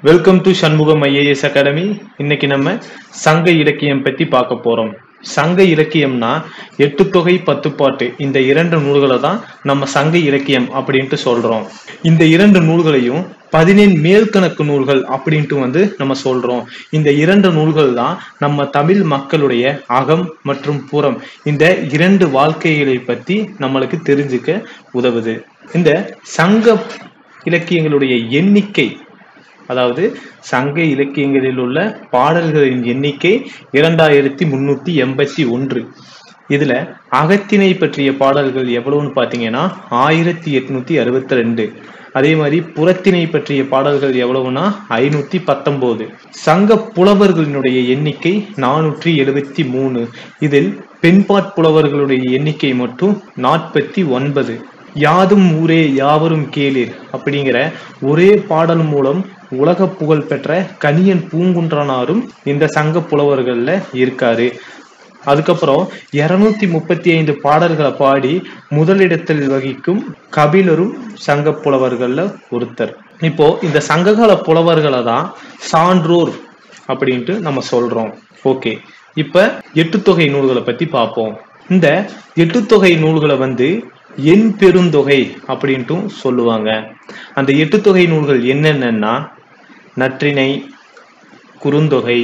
welcome to Shanmugam IAS academy இன்னைக்கு நம்ம சங்க இலக்கியம் பத்தி பார்க்க போறோம் சங்க இலக்கியம்னா எட்டு தொகை பத்து பாட்டு இந்த இரண்டு நூல்களை தான் நம்ம சங்க இலக்கியம் அப்படின்ட்டு சொல்றோம் இந்த இரண்டு நூல்களையும் பதினேழு மேல்கணக்கு நூல்கள் அப்படின்ட்டு வந்து நம்ம சொல்றோம் இந்த இரண்டு நூல்கள் தான் நம்ம தமிழ் மக்களுடைய அகம் மற்றும் புறம் இந்த இரண்டு வாழ்க்கைகளை பத்தி நம்மளுக்கு தெரிஞ்சுக்க உதவுது இந்த சங்க இலக்கியங்களுடைய எண்ணிக்கை அதாவது சங்க இலக்கியங்களில் உள்ள பாடல்களின் எண்ணிக்கை இரண்டாயிரத்தி முன்னூத்தி எண்பத்தி ஒன்று இதுல அகத்திணை பற்றிய பாடல்கள் எவ்வளவுன்னு பாத்தீங்கன்னா ஆயிரத்தி எட்நூத்தி அறுபத்தி ரெண்டு அதே மாதிரி புறத்திணை பற்றிய பாடல்கள் எவ்வளவுனா ஐநூத்தி பத்தொன்பது சங்க புலவர்களினுடைய எண்ணிக்கை நானூற்றி எழுபத்தி மூணு இதில் பெண்பாட் புலவர்களுடைய எண்ணிக்கை மட்டும் நாற்பத்தி ஒன்பது யாதும் ஊரே யாவரும் கேளீர் அப்படிங்கிற ஒரே பாடல் மூலம் உலக புகழ் பெற்ற கனியன் பூங்குன்றனாரும் இந்த சங்க புலவர்கள்ல இருக்காரு அதுக்கப்புறம் இருநூத்தி முப்பத்தி ஐந்து பாடல்களை பாடி முதலிடத்தில் வகிக்கும் கபிலரும் சங்க புலவர்கள்ல ஒருத்தர் இப்போ இந்த சங்ககால புலவர்களை தான் சான்றோர் அப்படின்ட்டு நம்ம சொல்றோம் ஓகே இப்ப எட்டு தொகை நூல்களை பத்தி பார்ப்போம் இந்த எட்டு தொகை நூல்களை வந்து எண் பெருந்தொகை அப்படின்ட்டும் சொல்லுவாங்க அந்த எட்டு தொகை நூல்கள் என்னென்னன்னா நற்றிணை குறுந்தொகை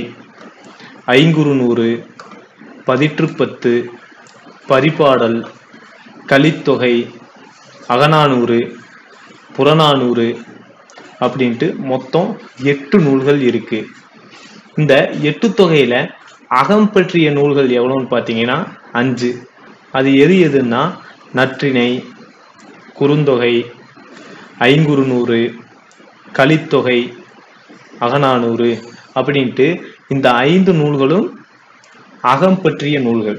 ஐங்குறுநூறு பதிற்றுப்பத்து பரிபாடல் கலித்தொகை அகநானூறு புறநானூறு அப்படின்ட்டு மொத்தம் எட்டு நூல்கள் இருக்கு இந்த எட்டு தொகையில அகம் பற்றிய நூல்கள் எவ்வளோன்னு பார்த்தீங்கன்னா அஞ்சு அது எது எதுன்னா நற்றிணை குறுந்தொகை ஐங்குறுநூறு கலித்தொகை அகநானூறு அப்படின்ட்டு இந்த ஐந்து நூல்களும் அகம் பற்றிய நூல்கள்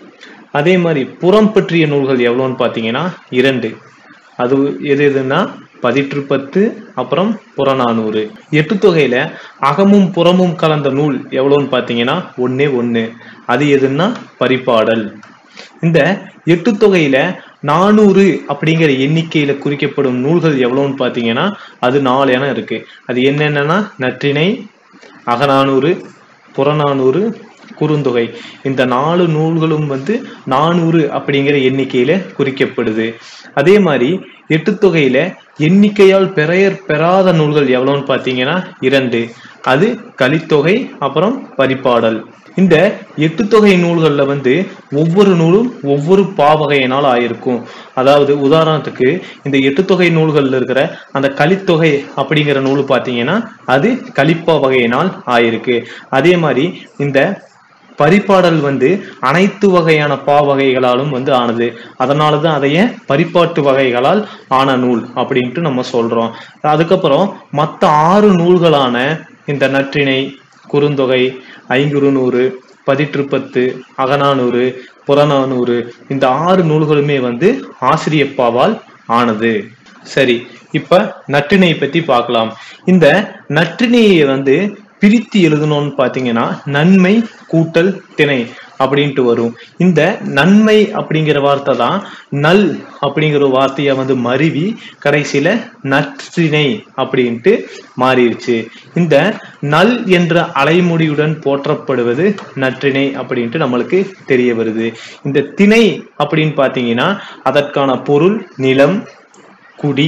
அதே மாதிரி புறம் பற்றிய நூல்கள் எவ்வளோன்னு பார்த்தீங்கன்னா இரண்டு அது எது எதுன்னா பதிற்று பத்து அப்புறம் புறநானூறு எட்டு தொகையில அகமும் புறமும் கலந்த நூல் எவ்வளோன்னு பார்த்தீங்கன்னா ஒன்னே ஒன்று அது எதுன்னா பரிபாடல் இந்த எட்டு தொகையில நானூறு அப்படிங்கிற எண்ணிக்கையில குறிக்கப்படும் நூல்கள் எவ்வளோன்னு பார்த்தீங்கன்னா அது நாலு என இருக்கு அது என்னென்னன்னா நற்றிணை அகநானூறு புறநானூறு குறுந்தொகை இந்த நாலு நூல்களும் வந்து நானூறு அப்படிங்கிற எண்ணிக்கையில குறிக்கப்படுது அதே மாதிரி எட்டு தொகையில எண்ணிக்கையால் பெறையர் பெறாத நூல்கள் எவ்வளோன்னு பார்த்தீங்கன்னா இரண்டு அது கலித்தொகை அப்புறம் பரிபாடல் இந்த எட்டு தொகை நூல்களில் வந்து ஒவ்வொரு நூலும் ஒவ்வொரு பாவகையினால் ஆயிருக்கும் அதாவது உதாரணத்துக்கு இந்த எட்டு தொகை நூல்களில் இருக்கிற அந்த கலித்தொகை அப்படிங்கிற நூல் பார்த்தீங்கன்னா அது கலிப்பா வகையினால் ஆயிருக்கு அதே மாதிரி இந்த பரிபாடல் வந்து அனைத்து வகையான பாவகைகளாலும் வந்து ஆனது அதனால தான் அதைய பரிபாட்டு வகைகளால் ஆன நூல் அப்படின்ட்டு நம்ம சொல்றோம் அதுக்கப்புறம் மற்ற ஆறு நூல்களான இந்த நற்றிணை குறுந்தொகை ஐங்குறுநூறு பதிற்றுப்பத்து அகநானூறு புறநானூறு இந்த ஆறு நூல்களுமே வந்து ஆசிரியப்பாவால் ஆனது சரி இப்ப நற்றிணை பத்தி பார்க்கலாம் இந்த நற்றிணையை வந்து பிரித்து எழுதணும்னு பார்த்தீங்கன்னா நன்மை கூட்டல் திணை அப்படின்ட்டு வரும் இந்த நன்மை அப்படிங்கிற வார்த்தை தான் நல் அப்படிங்கிற வார்த்தையை வந்து மருவி கடைசியில நற்றிணை அப்படின்ட்டு மாறிடுச்சு இந்த நல் என்ற அலைமொழியுடன் போற்றப்படுவது நற்றிணை அப்படின்ட்டு நம்மளுக்கு தெரிய வருது இந்த திணை அப்படின்னு பார்த்தீங்கன்னா அதற்கான பொருள் நிலம் குடி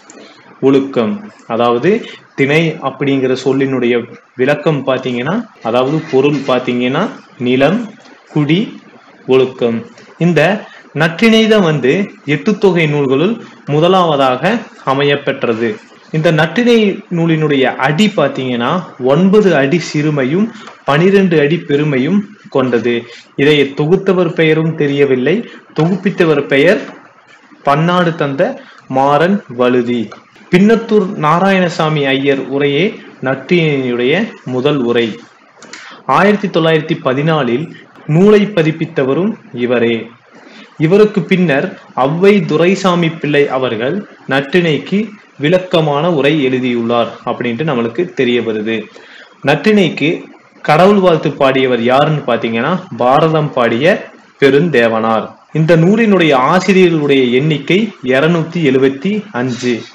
ஒழுக்கம் அதாவது திணை அப்படிங்கிற சொல்லினுடைய விளக்கம் பார்த்தீங்கன்னா அதாவது பொருள் பார்த்தீங்கன்னா நிலம் குடி ஒழுக்கம் இந்த நற்றிணை தான் வந்து எட்டு தொகை நூல்களுள் முதலாவதாக அமையப்பெற்றது இந்த நற்றிணை நூலினுடைய அடி பார்த்தீங்கன்னா ஒன்பது அடி சிறுமையும் பனிரெண்டு அடி பெருமையும் கொண்டது இதை தொகுத்தவர் பெயரும் தெரியவில்லை தொகுப்பித்தவர் பெயர் பன்னாடு தந்த மாறன் வழுதி பின்னத்தூர் நாராயணசாமி ஐயர் உரையே நற்றினையுடைய முதல் உரை ஆயிரத்தி தொள்ளாயிரத்தி பதினாலில் நூலை பதிப்பித்தவரும் இவரே இவருக்கு பின்னர் அவ்வை துரைசாமி பிள்ளை அவர்கள் நற்றினைக்கு விளக்கமான உரை எழுதியுள்ளார் அப்படின்ட்டு நம்மளுக்கு தெரிய வருது நற்றினைக்கு கடவுள் வாழ்த்து பாடியவர் யாருன்னு பாத்தீங்கன்னா பாரதம் பாடிய பெருந்தேவனார் இந்த நூலினுடைய ஆசிரியர்களுடைய எண்ணிக்கை இருநூத்தி எழுபத்தி அஞ்சு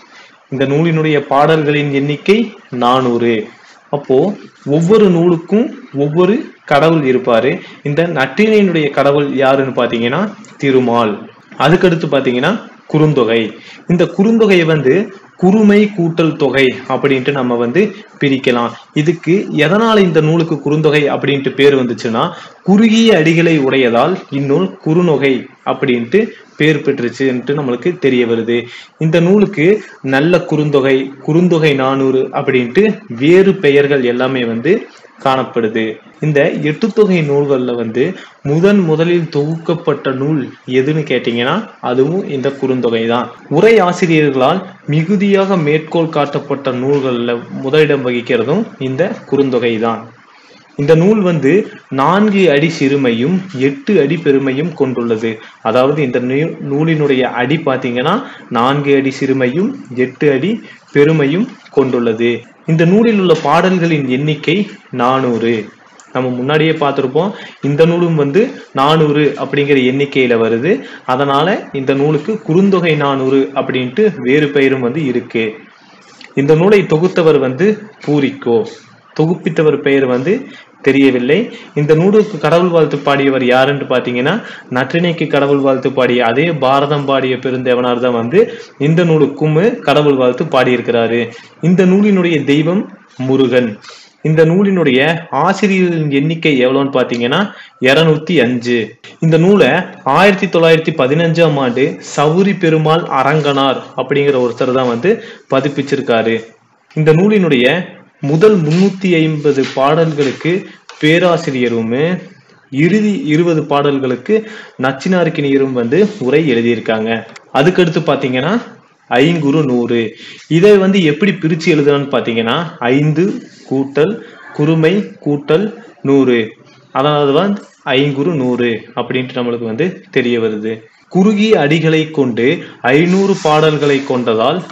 இந்த நூலினுடைய பாடல்களின் எண்ணிக்கை நானூறு அப்போ ஒவ்வொரு நூலுக்கும் ஒவ்வொரு கடவுள் இருப்பாரு இந்த நற்றினையினுடைய கடவுள் யாருன்னு பாத்தீங்கன்னா திருமால் அதுக்கடுத்து பாத்தீங்கன்னா குறுந்தொகை இந்த குறுந்தொகையை வந்து குறுமை கூட்டல் தொகை அப்படின்ட்டு நம்ம வந்து பிரிக்கலாம் இதுக்கு எதனால இந்த நூலுக்கு குறுந்தொகை அப்படின்ட்டு பேர் வந்துச்சுன்னா குறுகிய அடிகளை உடையதால் இந்நூல் குறுநொகை அப்படின்ட்டு பேர் பெற்றுச்சுன்ட்டு நம்மளுக்கு தெரிய வருது இந்த நூலுக்கு நல்ல குறுந்தொகை குறுந்தொகை நானூறு அப்படின்ட்டு வேறு பெயர்கள் எல்லாமே வந்து காணப்படுது இந்த எட்டு தொகை நூல்கள்ல வந்து முதன் முதலில் தொகுக்கப்பட்ட நூல் எதுன்னு கேட்டீங்கன்னா அதுவும் இந்த குறுந்தொகை தான் உரை ஆசிரியர்களால் மிகுதியாக மேற்கோள் காட்டப்பட்ட நூல்கள்ல முதலிடம் வகிக்கிறதும் இந்த குறுந்தொகை தான் இந்த நூல் வந்து நான்கு அடி சிறுமையும் எட்டு அடி பெருமையும் கொண்டுள்ளது அதாவது இந்த நூ- நூலினுடைய அடி பார்த்தீங்கன்னா நான்கு அடி சிறுமையும் எட்டு அடி பெருமையும் கொண்டுள்ளது இந்த நூலில் உள்ள பாடல்களின் எண்ணிக்கை நானூறு நம்ம முன்னாடியே பார்த்துருப்போம் இந்த நூலும் வந்து நானூறு அப்படிங்கிற எண்ணிக்கையில வருது அதனால இந்த நூலுக்கு குறுந்தொகை நானூறு அப்படின்ட்டு வேறு பெயரும் வந்து இருக்கு இந்த நூலை தொகுத்தவர் வந்து பூரிக்கோ தொகுப்பித்தவர் பெயர் வந்து தெரியவில்லை இந்த நூலுக்கு கடவுள் வாழ்த்து பாடியவர் யாருன்னு பார்த்தீங்கன்னா நற்றினைக்கு கடவுள் வாழ்த்து பாடிய அதே பாரதம் பாடிய பெருந்தேவனார் தான் வந்து இந்த நூலுக்கும் கடவுள் வாழ்த்து பாடியிருக்கிறாரு இந்த நூலினுடைய தெய்வம் முருகன் இந்த நூலினுடைய ஆசிரியர்களின் எண்ணிக்கை எவ்வளோன்னு பார்த்தீங்கன்னா இருநூத்தி அஞ்சு இந்த நூலை ஆயிரத்தி தொள்ளாயிரத்தி பதினஞ்சாம் ஆண்டு சவுரி பெருமாள் அரங்கனார் அப்படிங்கிற ஒருத்தர் தான் வந்து பதிப்பிச்சிருக்காரு இந்த நூலினுடைய முதல் முன்னூத்தி ஐம்பது பாடல்களுக்கு பேராசிரியரும் இறுதி இருபது பாடல்களுக்கு நச்சினார்க்கினியரும் வந்து உரை எழுதியிருக்காங்க அதுக்கடுத்து பாத்தீங்கன்னா ஐங்குறு நூறு இதை வந்து எப்படி பிரிச்சு எழுதலாம்னு பாத்தீங்கன்னா ஐந்து கூட்டல் குறுமை கூட்டல் நூறு அதாவது வந்து ஐங்குறு நூறு அப்படின்ட்டு நம்மளுக்கு வந்து தெரிய வருது குறுகிய அடிகளை கொண்டு ஐநூறு பாடல்களை கொண்டதால்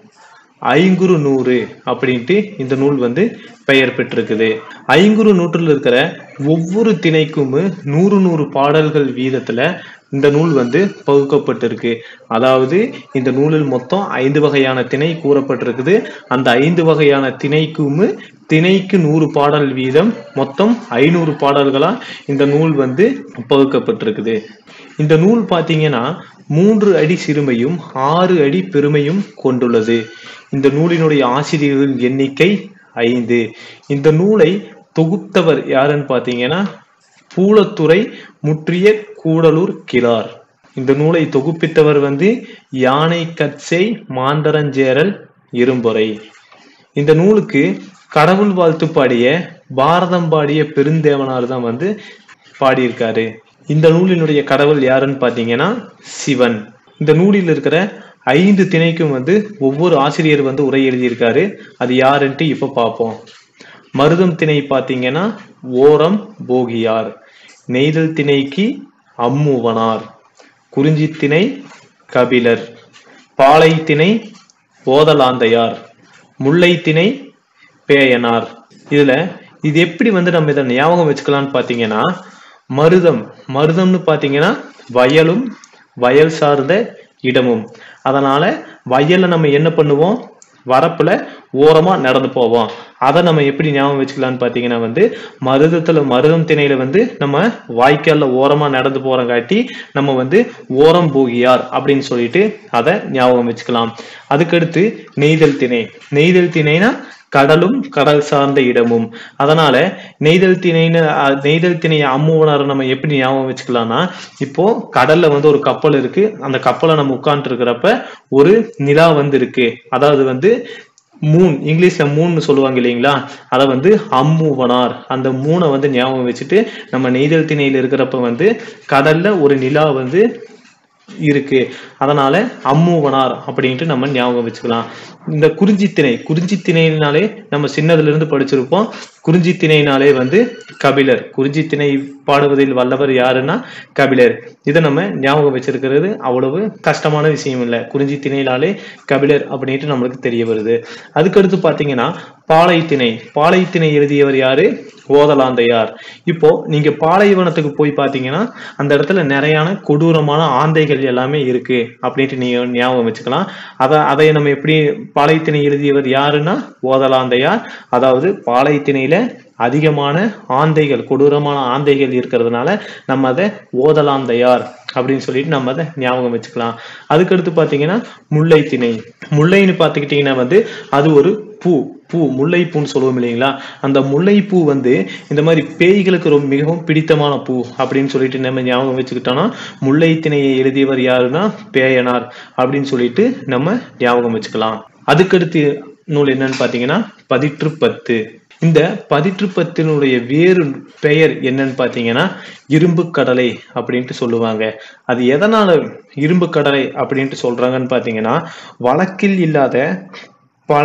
ஐங்குறு நூறு அப்படின்ட்டு இந்த நூல் வந்து பெயர் பெற்றிருக்குது ஐங்குறு நூற்றில் இருக்கிற ஒவ்வொரு திணைக்கும் நூறு நூறு பாடல்கள் வீதத்துல இந்த நூல் வந்து பகுக்கப்பட்டிருக்கு அதாவது இந்த நூலில் மொத்தம் ஐந்து வகையான திணை கூறப்பட்டிருக்குது அந்த ஐந்து வகையான திணைக்கும் திணைக்கு நூறு பாடல் வீதம் மொத்தம் ஐநூறு பாடல்களா இந்த நூல் வந்து பகுக்கப்பட்டிருக்குது இந்த நூல் பார்த்தீங்கன்னா மூன்று அடி சிறுமையும் ஆறு அடி பெருமையும் கொண்டுள்ளது இந்த நூலினுடைய ஆசிரியர்கள் எண்ணிக்கை ஐந்து இந்த நூலை தொகுத்தவர் யாருன்னு பார்த்தீங்கன்னா பூலத்துறை முற்றிய கூடலூர் கிளார் இந்த நூலை தொகுப்பித்தவர் வந்து யானை கச்சை மாந்தரஞ்சேரல் இரும்பொறை இந்த நூலுக்கு கடவுள் வாழ்த்து பாடிய பாரதம் பாடிய பெருந்தேவனார் தான் வந்து பாடியிருக்காரு இந்த நூலினுடைய கடவுள் யாருன்னு பார்த்தீங்கன்னா சிவன் இந்த நூலில் இருக்கிற ஐந்து திணைக்கும் வந்து ஒவ்வொரு ஆசிரியர் வந்து உரை எழுதியிருக்காரு அது யாருன்ட்டு இப்போ பார்ப்போம் மருதம் திணை பார்த்தீங்கன்னா ஓரம் போகியார் நெய்தல் திணைக்கு அம்மூவனார் குறிஞ்சி திணை கபிலர் பாலை திணை ஓதலாந்தையார் முல்லை திணை பேயனார் இதுல இது எப்படி வந்து நம்ம இதை ஞாபகம் வச்சுக்கலாம்னு பார்த்தீங்கன்னா மருதம் மருதம்னு பார்த்தீங்கன்னா வயலும் வயல் சார்ந்த இடமும் அதனால வயல்ல நம்ம என்ன பண்ணுவோம் வரப்புல ஓரமா நடந்து போவோம் அதை நம்ம எப்படி ஞாபகம் வச்சுக்கலாம்னு பார்த்தீங்கன்னா வந்து மருதத்துல மருதம் திணையில வந்து நம்ம வாய்க்கால்ல ஓரமா நடந்து போறங்காட்டி நம்ம வந்து ஓரம் போகியார் அப்படின்னு சொல்லிட்டு அதை ஞாபகம் வச்சுக்கலாம் அதுக்கடுத்து நெய்தல் திணை நெய்தல் திணைனா கடலும் கடல் சார்ந்த இடமும் அதனால நெய்தல் திணைன்னு அஹ், நெய்தல் திணையை அம்முவனார் நம்ம எப்படி ஞாபகம் வச்சுக்கலாம்னா இப்போ கடல்ல வந்து ஒரு கப்பல் இருக்கு அந்த கப்பலை நம்ம உட்கார்ந்து இருக்கிறப்ப ஒரு நிலா வந்து இருக்கு அதாவது வந்து மூன் இங்கிலீஷ்ல மூன்னு சொல்லுவாங்க இல்லைங்களா அதை வந்து அம்மூவனார் அந்த மூனை வந்து ஞாபகம் வச்சுட்டு நம்ம நெய்தல் திணையில இருக்கிறப்ப வந்து கடல்ல ஒரு நிலா வந்து இருக்கு அதனால அம்மூவனார் அப்படின்ட்டு நம்ம ஞாபகம் வச்சுக்கலாம் இந்த குறிஞ்சி திணை குறிஞ்சி திணைனாலே நம்ம சின்னதுல இருந்து படிச்சிருப்போம் குறிஞ்சி திணைனாலே வந்து கபிலர் குறிஞ்சி திணை பாடுவதில் வல்லவர் யாருன்னா கபிலர் இதை நம்ம ஞாபகம் வச்சிருக்கிறது அவ்வளவு கஷ்டமான விஷயம் இல்லை குறிஞ்சி திணையினாலே கபிலர் அப்படின்ட்டு நம்மளுக்கு தெரிய வருது அதுக்கடுத்து பாத்தீங்கன்னா பாலை திணை பாலை திணை எழுதியவர் யாரு ஓதலாந்தையார் இப்போ நீங்க பாலைவனத்துக்கு போய் பாத்தீங்கன்னா அந்த இடத்துல நிறையான கொடூரமான ஆந்தைகள் எல்லாமே இருக்கு அப்படின்ட்டு நீங்க ஞாபகம் வச்சுக்கலாம் அதை அதை நம்ம எப்படி பாளையத்திணை எழுதியவர் யாருன்னா ஓதலாந்தையார் அதாவது பாளையத்திணையில அதிகமான ஆந்தைகள் கொடூரமான ஆந்தைகள் இருக்கிறதுனால நம்ம அதை ஓதலாந்தையார் அப்படின்னு சொல்லிட்டு நம்ம அதை ஞாபகம் வச்சுக்கலாம் அதுக்கடுத்து பார்த்தீங்கன்னா முல்லை திணை முல்லைன்னு பார்த்துக்கிட்டிங்கன்னா வந்து அது ஒரு பூ பூ முல்லைப்பூன்னு சொல்லுவோம் இல்லைங்களா அந்த முல்லைப்பூ வந்து இந்த மாதிரி பேய்களுக்கு ரொம்ப மிகவும் பிடித்தமான பூ அப்படின்னு சொல்லிட்டு நம்ம ஞாபகம் வச்சுக்கிட்டோம்னா முல்லை திணையை எழுதியவர் யாருன்னா பேயனார் அப்படின்னு சொல்லிட்டு நம்ம ஞாபகம் வச்சுக்கலாம் அதுக்கடுத்து நூல் என்னன்னு பார்த்தீங்கன்னா பதிற்று பத்து இந்த பதிற்று பத்தினுடைய வேறு பெயர் என்னன்னு பார்த்தீங்கன்னா இரும்பு கடலை அப்படின்ட்டு சொல்லுவாங்க அது எதனால இரும்பு கடலை அப்படின்ட்டு சொல்றாங்கன்னு பார்த்தீங்கன்னா வழக்கில் இல்லாத பல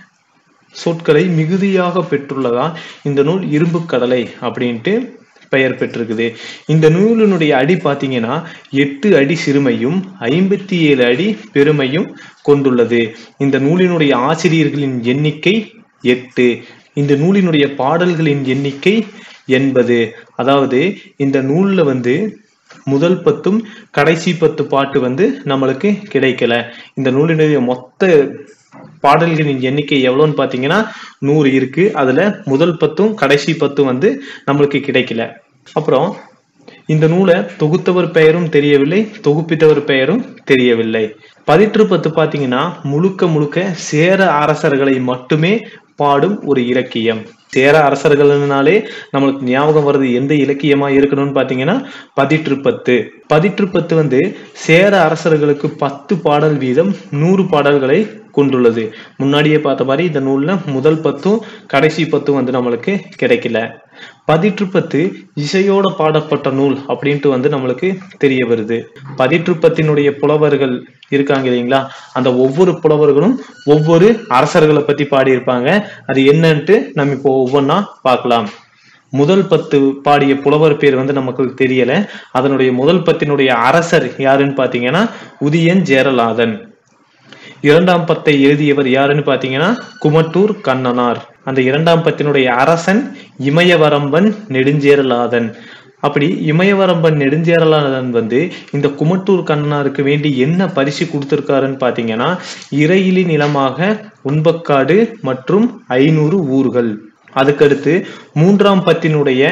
சொற்களை மிகுதியாக பெற்றுள்ளதால் இந்த நூல் இரும்பு கடலை அப்படின்ட்டு பெயர் பெற்றிருக்குது இந்த நூலினுடைய அடி பார்த்தீங்கன்னா எட்டு அடி சிறுமையும் ஐம்பத்தி ஏழு அடி பெருமையும் கொண்டுள்ளது இந்த நூலினுடைய ஆசிரியர்களின் எண்ணிக்கை எட்டு இந்த நூலினுடைய பாடல்களின் எண்ணிக்கை எண்பது அதாவது இந்த நூல்ல வந்து முதல் பத்தும் கடைசி பத்து பாட்டு வந்து நம்மளுக்கு கிடைக்கல இந்த நூலினுடைய மொத்த பாடல்களின் எண்ணிக்கை எவ்வளோன்னு பார்த்தீங்கன்னா நூறு இருக்கு அதுல முதல் பத்தும் கடைசி பத்தும் வந்து நம்மளுக்கு கிடைக்கல அப்புறம் இந்த நூலை தொகுத்தவர் பெயரும் தெரியவில்லை தொகுப்பித்தவர் பெயரும் தெரியவில்லை பதிற்று பத்து பார்த்தீங்கன்னா முழுக்க முழுக்க சேர அரசர்களை மட்டுமே பாடும் ஒரு இலக்கியம் சேர அரசர்கள்னாலே நம்மளுக்கு ஞாபகம் வருது எந்த இலக்கியமா இருக்கணும்னு பாத்தீங்கன்னா பதிற்று பத்து பதிற்று பத்து வந்து சேர அரசர்களுக்கு பத்து பாடல் வீதம் நூறு பாடல்களை கொண்டுள்ளது முன்னாடியே பார்த்த மாதிரி இந்த நூல்ல முதல் பத்தும் கடைசி பத்தும் வந்து நம்மளுக்கு கிடைக்கல பதிற்று பத்து இசையோட பாடப்பட்ட நூல் அப்படின்ட்டு வந்து நம்மளுக்கு தெரிய வருது பதிற்று பத்தினுடைய புலவர்கள் இருக்காங்க இல்லைங்களா அந்த ஒவ்வொரு புலவர்களும் ஒவ்வொரு அரசர்களை பத்தி பாடியிருப்பாங்க அது என்னன்ட்டு நம்ம இப்போ ஒவ்வொன்றா பார்க்கலாம் முதல் பத்து பாடிய புலவர் பேர் வந்து நமக்கு தெரியல அதனுடைய முதல் பத்தினுடைய அரசர் யாருன்னு பாத்தீங்கன்னா உதியன் ஜேரலாதன் இரண்டாம் பத்தை எழுதியவர் யாருன்னு பாத்தீங்கன்னா குமட்டூர் கண்ணனார் அந்த இரண்டாம் பத்தினுடைய அரசன் இமயவரம்பன் நெடுஞ்சேரலாதன் அப்படி இமயவரம்பன் நெடுஞ்சேரலாதன் வந்து இந்த குமட்டூர் கண்ணனாருக்கு வேண்டி என்ன பரிசு கொடுத்திருக்காருன்னு பாத்தீங்கன்னா இறையிலி நிலமாக உண்பக்காடு மற்றும் ஐநூறு ஊர்கள் அதுக்கடுத்து மூன்றாம் பத்தினுடைய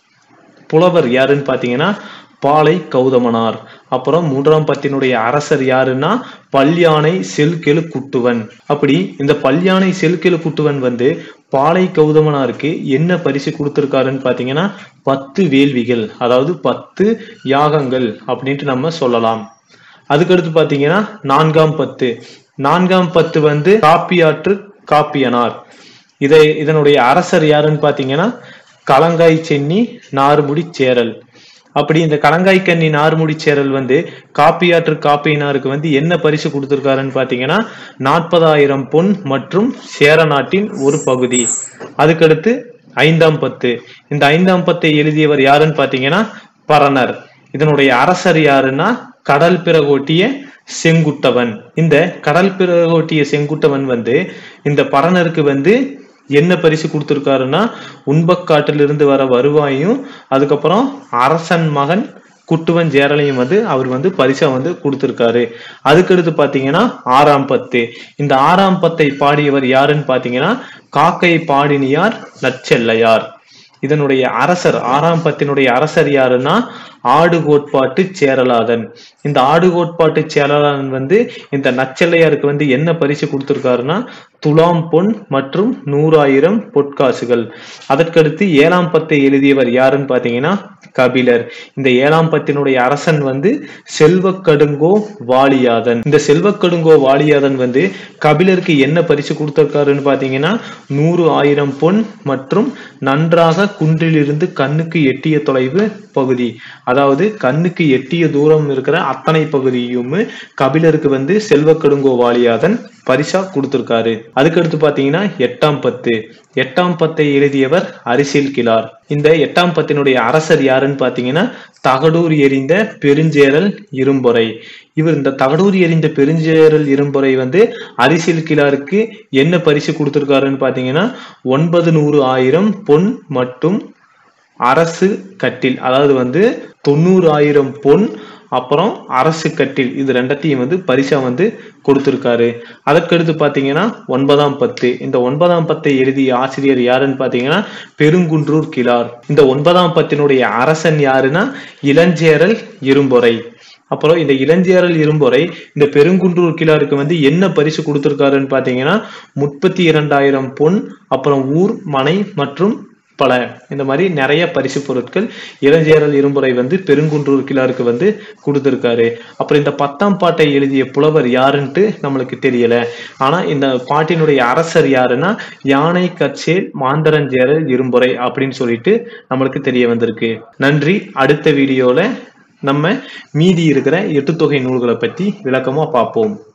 புலவர் யாருன்னு பாத்தீங்கன்னா பாலை கௌதமனார் அப்புறம் மூன்றாம் பத்தினுடைய அரசர் யாருன்னா பல்யானை செல்கெழு குட்டுவன் அப்படி இந்த பல்யானை செல்கெழு குட்டுவன் வந்து பாலை கௌதமனாருக்கு என்ன பரிசு கொடுத்திருக்காருன்னு பாத்தீங்கன்னா பத்து வேள்விகள் அதாவது பத்து யாகங்கள் அப்படின்ட்டு நம்ம சொல்லலாம் அதுக்கடுத்து பாத்தீங்கன்னா நான்காம் பத்து நான்காம் பத்து வந்து காப்பியாற்று காப்பியனார் இதை இதனுடைய அரசர் யாருன்னு பாத்தீங்கன்னா கலங்காய் சென்னி நாறுமுடி சேரல் அப்படி இந்த கலங்காய் கன்னி நார்முடி சேரல் வந்து காப்பியாற்று காப்பியினாருக்கு வந்து என்ன பரிசு கொடுத்திருக்காருன்னு பாத்தீங்கன்னா நாற்பதாயிரம் பொன் மற்றும் சேர நாட்டின் ஒரு பகுதி அதுக்கடுத்து ஐந்தாம் பத்து இந்த ஐந்தாம் பத்தை எழுதியவர் யாருன்னு பாத்தீங்கன்னா பரணர் இதனுடைய அரசர் யாருன்னா கடல் பிறகோட்டிய செங்குட்டவன் இந்த கடல் பிறகோட்டிய செங்குட்டவன் வந்து இந்த பரணருக்கு வந்து என்ன பரிசு கொடுத்திருக்காருன்னா உண்பக்காட்டிலிருந்து வர வருவாயும் அதுக்கப்புறம் அரசன் மகன் குட்டுவன் ஜேரலையும் வந்து அவர் வந்து பரிசா வந்து கொடுத்திருக்காரு அதுக்கடுத்து பாத்தீங்கன்னா ஆறாம் பத்து இந்த ஆறாம் பத்தை பாடியவர் யாருன்னு பாத்தீங்கன்னா காக்கை பாடினியார் நச்செல்லையார் இதனுடைய அரசர் ஆறாம் பத்தினுடைய அரசர் யாருன்னா ஆடு கோட்பாட்டு சேரலாதன் இந்த ஆடு கோட்பாட்டு சேரலாதன் வந்து இந்த நச்செல்லையாருக்கு வந்து என்ன பரிசு கொடுத்திருக்காருன்னா துலாம் பொன் மற்றும் நூறாயிரம் பொற்காசுகள் அதற்கடுத்து ஏழாம் பத்தை எழுதியவர் யாருன்னு பாத்தீங்கன்னா கபிலர் இந்த ஏழாம் பத்தினுடைய அரசன் வந்து செல்வக்கடுங்கோ வாலியாதன் இந்த செல்வக்கடுங்கோ வாலியாதன் வந்து கபிலருக்கு என்ன பரிசு கொடுத்திருக்காருன்னு பாத்தீங்கன்னா நூறு ஆயிரம் பொன் மற்றும் நன்றாக குன்றிலிருந்து கண்ணுக்கு எட்டிய தொலைவு பகுதி அதாவது கண்ணுக்கு எட்டிய தூரம் இருக்கிற அத்தனை பகுதியும் கபிலருக்கு வந்து செல்வக்கடுங்கோ வாலியாதன் பரிசா கொடுத்திருக்காரு அதுக்கடுத்து பாத்தீங்கன்னா எட்டாம் பத்து எட்டாம் பத்தை எழுதியவர் அரிசில் கிளார் இந்த எட்டாம் பத்தினுடைய அரசர் யாருன்னு பாத்தீங்கன்னா தகடூர் எறிந்த பெருஞ்சேரல் இரும்பொறை இவர் இந்த தகடூர் எறிந்த பெருஞ்சேரல் இரும்பொறை வந்து அரிசில் கிளாருக்கு என்ன பரிசு கொடுத்திருக்காருன்னு பாத்தீங்கன்னா ஒன்பது நூறு ஆயிரம் பொன் மற்றும் அரசு கட்டில் அதாவது வந்து தொண்ணூறு ஆயிரம் பொன் அப்புறம் அரசு கட்டில் இது ரெண்டத்தையும் வந்து பரிசா வந்து கொடுத்திருக்காரு அதற்கடுத்து பாத்தீங்கன்னா ஒன்பதாம் பத்து இந்த ஒன்பதாம் பத்தை எழுதிய ஆசிரியர் யாருன்னு பாத்தீங்கன்னா பெருங்குன்றூர் கிழார் இந்த ஒன்பதாம் பத்தினுடைய அரசன் யாருன்னா இளஞ்சேரல் இரும்பொறை அப்புறம் இந்த இளஞ்சேரல் இரும்பொறை இந்த பெருங்குன்றூர் கிழாருக்கு வந்து என்ன பரிசு கொடுத்திருக்காருன்னு பாத்தீங்கன்னா முப்பத்தி இரண்டாயிரம் பொன் அப்புறம் ஊர் மனை மற்றும் பல இந்த மாதிரி நிறைய பரிசு பொருட்கள் இளஞ்சேரல் இரும்புரை வந்து பெருங்குன்றூர் கிழாருக்கு வந்து கொடுத்திருக்காரு அப்புறம் இந்த பத்தாம் பாட்டை எழுதிய புலவர் யாருன்ட்டு நம்மளுக்கு தெரியல ஆனா இந்த பாட்டினுடைய அரசர் யாருன்னா யானை கச்சேல் மாந்தரஞ்சேரல் இரும்புரை அப்படின்னு சொல்லிட்டு நம்மளுக்கு தெரிய வந்திருக்கு நன்றி அடுத்த வீடியோல நம்ம மீதி இருக்கிற எட்டு தொகை நூல்களை பத்தி விளக்கமா பார்ப்போம்